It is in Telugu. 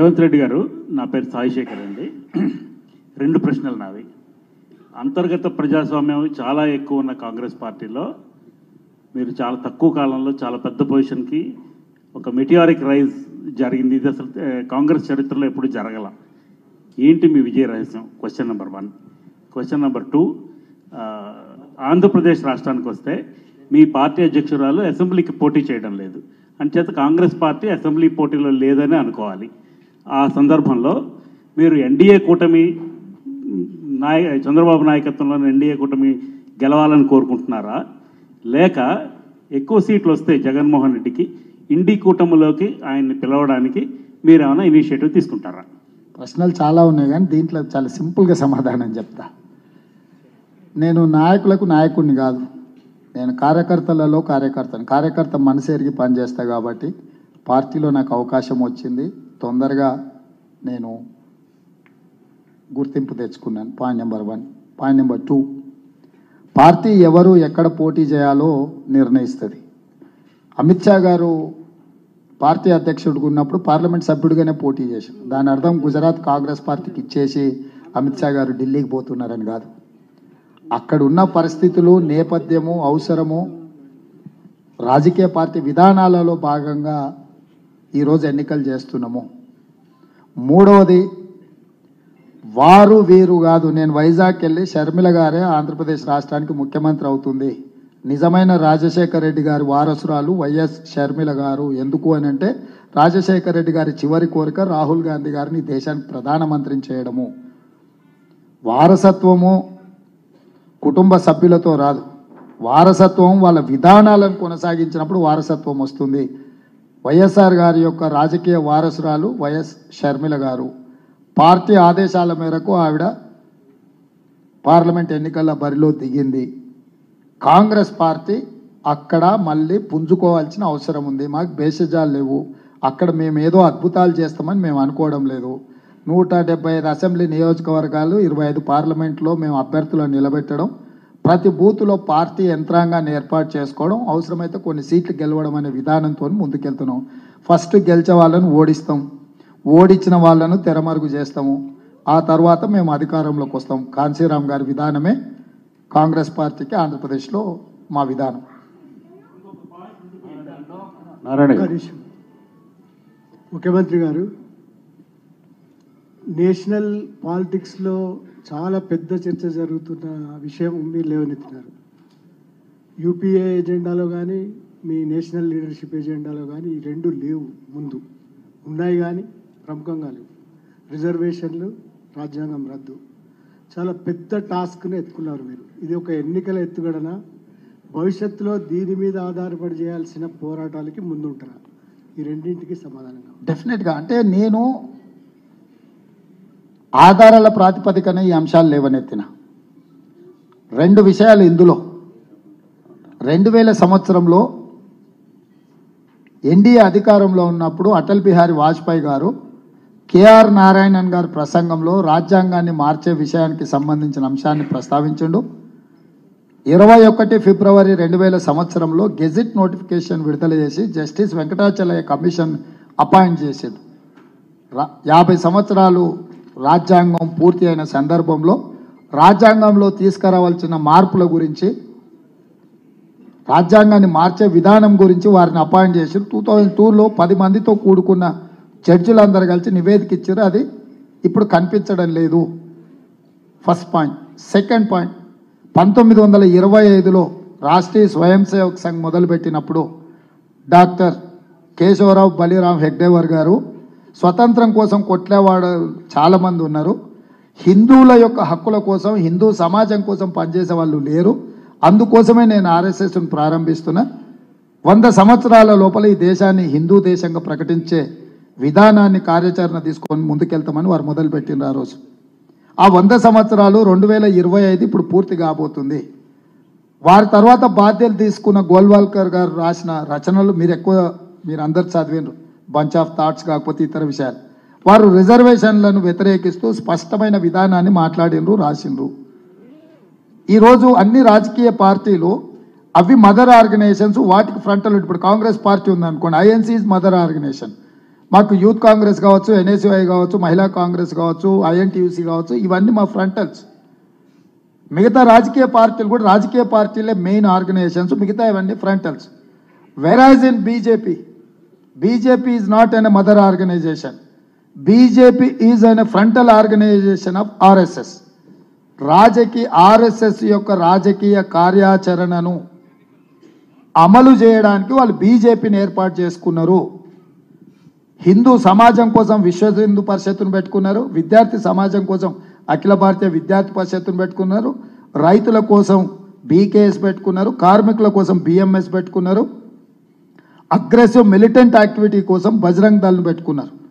రేవంత్ రెడ్డి గారు నా పేరు సాయిశేఖర్ అండి రెండు ప్రశ్నలు నావి అంతర్గత ప్రజాస్వామ్యం చాలా ఎక్కువ ఉన్న కాంగ్రెస్ పార్టీలో మీరు చాలా తక్కువ కాలంలో చాలా పెద్ద పొజిషన్కి ఒక మెటియారిక్ రైజ్ జరిగింది ఇది అసలు ఏ, కాంగ్రెస్ చరిత్రలో ఎప్పుడు జరగల ఏంటి మీ విజయ రహస్యం question number one question number two Andhra Pradesh రాష్ట్రానికి వస్తే మీ పార్టీ అధ్యక్షురాలు అసెంబ్లీకి పోటీ చేయడం లేదు అంచేత కాంగ్రెస్ పార్టీ అసెంబ్లీ పోటీలో లేదని అనుకోవాలి ఆ సందర్భంలో మీరు ఎన్డీఏ కూటమి నాయ చంద్రబాబు నాయకత్వంలోని ఎన్డీఏ కూటమి గెలవాలని కోరుకుంటున్నారా లేక ఎక్కువ సీట్లు వస్తే జగన్మోహన్ రెడ్డికి ఇండి కూటమిలోకి ఆయన్ని పిలవడానికి మీరు ఏమైనా ఇనిషియేటివ్ తీసుకుంటారా ప్రశ్నలు చాలా ఉన్నాయి కానీ దీంట్లో చాలా సింపుల్గా సమాధానం చెప్తా నేను నాయకులకు నాయకుడిని కాదు నేను కార్యకర్తలలో కార్యకర్తను కార్యకర్త మనసు ఎరిగి పనిచేస్తా కాబట్టి పార్టీలో నాకు అవకాశం వచ్చింది తొందరగా నేను గుర్తింపు తెచ్చుకున్నాను point number one point number two party ఎవరు ఎక్కడ పోటీ చేయాలో నిర్ణయిస్తుంది అమిత్ షా గారు పార్టీ అధ్యక్షుడిగా ఉన్నప్పుడు పార్లమెంట్ సభ్యుడిగానే పోటీ చేశారు దాని అర్థం గుజరాత్ కాంగ్రెస్ పార్టీకి ఇచ్చేసి అమిత్ షా గారు ఢిల్లీకి పోతున్నారని కాదు అక్కడ ఉన్న పరిస్థితులు నేపథ్యము అవసరము రాజకీయ పార్టీ విధానాలలో భాగంగా ఈరోజు ఎన్నికలు చేస్తున్నాము మూడవది వారు వీరు కాదు నేను వైజాగ్ వెళ్ళి షర్మిల గారే ఆంధ్రప్రదేశ్ రాష్ట్రానికి ముఖ్యమంత్రి అవుతుంది నిజమైన రాజశేఖర రెడ్డి గారి వారసురాలు వైఎస్ షర్మిల గారు ఎందుకు అని అంటే రాజశేఖర రెడ్డి గారి చివరి కోరిక రాహుల్ గాంధీ గారిని ఈ దేశానికి ప్రధానమంత్రిని చేయడము వారసత్వము కుటుంబ సభ్యులతో రాదు వారసత్వం వాళ్ళ విధానాలను కొనసాగించినప్పుడు వారసత్వం వస్తుంది వైఎస్ఆర్ గారి యొక్క రాజకీయ వారసురాలు వైఎస్ షర్మిల గారు పార్టీ ఆదేశాల మేరకు ఆవిడ పార్లమెంట్ ఎన్నికల బరిలో దిగింది కాంగ్రెస్ పార్టీ అక్కడ మళ్ళీ పుంజుకోవాల్సిన అవసరం ఉంది మాకు భేషజాలు లేవు అక్కడ మేము ఏదో అద్భుతాలు చేస్తామని మేము అనుకోవడం లేదు నూట డెబ్బై ఐదు అసెంబ్లీ నియోజకవర్గాలు ఇరవై ఐదు పార్లమెంట్లో మేము అభ్యర్థులను నిలబెట్టడం ప్రతి బూత్లో పార్టీ యంత్రాంగాన్ని ఏర్పాటు చేసుకోవడం అవసరమైతే కొన్ని సీట్లు గెలవడం అనే విధానంతో ముందుకెళ్తున్నాం ఫస్ట్ గెలిచే వాళ్ళను ఓడిస్తాం ఓడించిన వాళ్ళను తెరమరుగు చేస్తాము ఆ తర్వాత మేము అధికారంలోకి వస్తాం కాంశీరామ్ గారి విధానమే కాంగ్రెస్ పార్టీకి ఆంధ్రప్రదేశ్లో మా విధానం నారాయణ ఒక్క గారు నిమిషం. ముఖ్యమంత్రి గారు నేషనల్ పాలిటిక్స్లో చాలా పెద్ద చర్చ జరుగుతున్న విషయం మీరు లేవనెత్తినారు యూపీఏ ఎజెండాలో కానీ మీ నేషనల్ లీడర్షిప్ ఎజెండాలో కానీ ఈ రెండు లేవు ముందు ఉన్నాయి కానీ ప్రముఖంగా లేవు రిజర్వేషన్లు రాజ్యాంగం రద్దు చాలా పెద్ద టాస్క్ని ఎత్తుకున్నారు మీరు ఇది ఒక ఎన్నికల ఎత్తుగడన భవిష్యత్తులో దీని మీద ఆధారపడి చేయాల్సిన పోరాటాలకి ముందుంటారా ఈ రెండింటికి సమాధానంగా డెఫినెట్గా అంటే నేను ఆధారాల ప్రాతిపదికన ఈ అంశాలు లేవనెత్తిన రెండు విషయాలు ఇందులో రెండు వేల సంవత్సరంలో ఎన్డీఏ అధికారంలో ఉన్నప్పుడు అటల్ బిహారీ వాజ్పేయి గారు కేఆర్ నారాయణన్ గారి ప్రసంగంలో రాజ్యాంగాన్ని మార్చే విషయానికి సంబంధించిన అంశాన్ని ప్రస్తావించిండు ఇరవై ఒకటి ఫిబ్రవరి రెండు వేల సంవత్సరంలో గెజిట్ నోటిఫికేషన్ విడుదల చేసి జస్టిస్ వెంకటాచలయ కమిషన్ అపాయింట్ చేసేది రా- యాభై సంవత్సరాలు రాజ్యాంగం పూర్తి అయిన సందర్భంలో రాజ్యాంగంలో తీసుకురావాల్సిన మార్పుల గురించి రాజ్యాంగాన్ని మార్చే విధానం గురించి వారిని అపాయింట్ చేశారు టూ థౌజండ్ టూలో పది మందితో కూడుకున్న జడ్జిలందరూ కలిసి నివేదిక ఇచ్చారు అది ఇప్పుడు కనిపించడం లేదు ఫస్ట్ పాయింట్ సెకండ్ పాయింట్ పంతొమ్మిది వందల ఇరవై ఐదులో రాష్ట్రీయ స్వయం సేవక్ సంఘ్ మొదలుపెట్టినప్పుడు డాక్టర్ కేశవరావు బలిరామ్ హెగ్డేవర్ గారు స్వతంత్రం కోసం కొట్లేవాడు చాలామంది ఉన్నారు హిందువుల యొక్క హక్కుల కోసం హిందూ సమాజం కోసం పనిచేసే వాళ్ళు లేరు అందుకోసమే నేను ఆర్ఎస్ఎస్ను ప్రారంభిస్తున్నా వంద సంవత్సరాల లోపల ఈ దేశాన్ని హిందూ దేశంగా ప్రకటించే విధానాన్ని కార్యాచరణ తీసుకొని ముందుకెళ్తామని వారు మొదలుపెట్టినారు ఆ రోజు ఆ వంద సంవత్సరాలు రెండు వేల ఇరవై ఐదు ఇప్పుడు పూర్తి కాబోతుంది వారి తర్వాత బాధ్యతలు తీసుకున్న గోల్వాల్కర్ గారు రాసిన రచనలు మీరు ఎక్కువ మీరు అందరు చదివినారు బంచ్ ఆఫ్ థాట్స్ కాకపోతే ఇతర విషయాలు వారు రిజర్వేషన్లను వ్యతిరేకిస్తూ స్పష్టమైన విధానాన్ని మాట్లాడినరు రాసిండ్రు ఈరోజు అన్ని రాజకీయ పార్టీలు అవి మదర్ ఆర్గనైజేషన్స్ వాటికి ఫ్రంటల్ ఇప్పుడు కాంగ్రెస్ పార్టీ ఉందనుకోండి ఐఎన్సీ మదర్ ఆర్గనైజేషన్ మాకు యూత్ కాంగ్రెస్ కావచ్చు ఎన్ఎస్యుఐ కావచ్చు మహిళా కాంగ్రెస్ కావచ్చు ఐఎన్టీయూసీ కావచ్చు ఇవన్నీ మా ఫ్రంటల్స్ మిగతా రాజకీయ పార్టీలు కూడా రాజకీయ పార్టీలే మెయిన్ ఆర్గనైజేషన్స్ మిగతా ఇవన్నీ frontals whereas in BJP BJP is not an mother organisation BJP is an frontal organisation of RSS రాజకీయ ఆర్ఎస్ఎస్ యొక్క రాజకీయ కార్యాచరణను అమలు చేయడానికి వాళ్ళు బీజేపీని ఏర్పాటు చేసుకున్నారు హిందూ సమాజం కోసం విశ్వ హిందూ పరిషత్తును పెట్టుకున్నారు విద్యార్థి సమాజం కోసం అఖిల భారతీయ విద్యార్థి పరిషత్తును పెట్టుకున్నారు రైతుల కోసం బీకేఎస్ పెట్టుకున్నారు కార్మికుల కోసం బిఎంఎస్ పెట్టుకున్నారు అగ్రెసివ్ మిలిటెంట్ యాక్టివిటీ కోసం బజరంగ్ దళ్ను పెట్టుకున్నారు